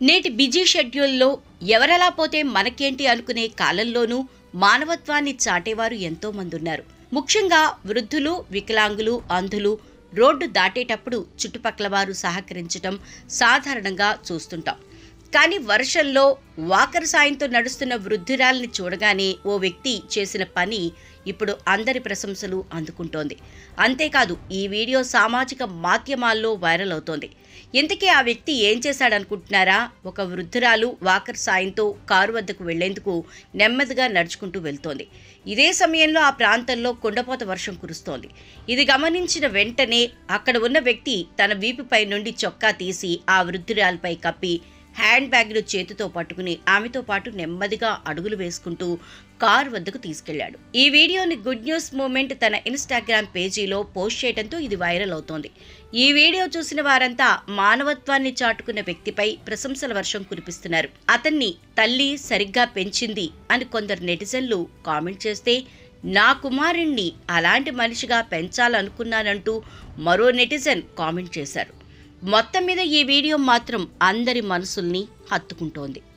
నేటి బిజీ షెడ్యూల్లో ఎవరెలా పోతే మనకేంటి అనుకునే కాలంలోనూ మానవత్వాన్ని చాటేవారు ఎంతో మంది ఉన్నారు ముఖ్యంగా వృద్ధులు వికలాంగులు అంధులు రోడ్డు దాటేటప్పుడు చుట్టుపక్కల వారు సహకరించటం సాధారణంగా చూస్తుంటాం కానీ వర్షంలో వాకర్ సాయంతో నడుస్తున్న వృద్ధురాల్ని చూడగానే ఓ వ్యక్తి చేసిన పని ఇప్పుడు అందరి ప్రశంసలు అందుకుంటోంది అంతేకాదు ఈ వీడియో సామాజిక మాధ్యమాల్లో వైరల్ అవుతోంది ఇంతకీ ఆ వ్యక్తి ఏం చేశాడనుకుంటున్నారా ఒక వృద్ధురాలు వాకర్ సాయంతో కారు వద్దకు వెళ్లేందుకు నెమ్మదిగా నడుచుకుంటూ వెళ్తోంది ఇదే సమయంలో ఆ ప్రాంతంలో కుండపోత వర్షం కురుస్తోంది ఇది గమనించిన వెంటనే అక్కడ ఉన్న వ్యక్తి తన వీపుపై నుండి చొక్కా తీసి ఆ వృద్ధురాలపై కప్పి హ్యాండ్ బ్యాగ్ను చేతితో పట్టుకుని ఆమెతో పాటు నెమ్మదిగా అడుగులు వేసుకుంటూ కార్ వద్దకు తీసుకెళ్లాడు ఈ వీడియోని గుడ్ న్యూస్ మూమెంట్ తన ఇన్స్టాగ్రామ్ పేజీలో పోస్ట్ చేయడంతో ఇది వైరల్ అవుతోంది ఈ వీడియో చూసిన వారంతా మానవత్వాన్ని చాటుకున్న వ్యక్తిపై ప్రశంసల వర్షం కురిపిస్తున్నారు అతన్ని తల్లి సరిగ్గా పెంచింది అని కొందరు నెటిజన్లు కామెంట్ చేస్తే నా కుమారుణ్ణి అలాంటి మనిషిగా పెంచాలనుకున్నానంటూ మరో నెటిజన్ కామెంట్ చేశారు మొత్తం మీద ఈ వీడియో మాత్రం అందరి మనసుల్ని హత్తుకుంటోంది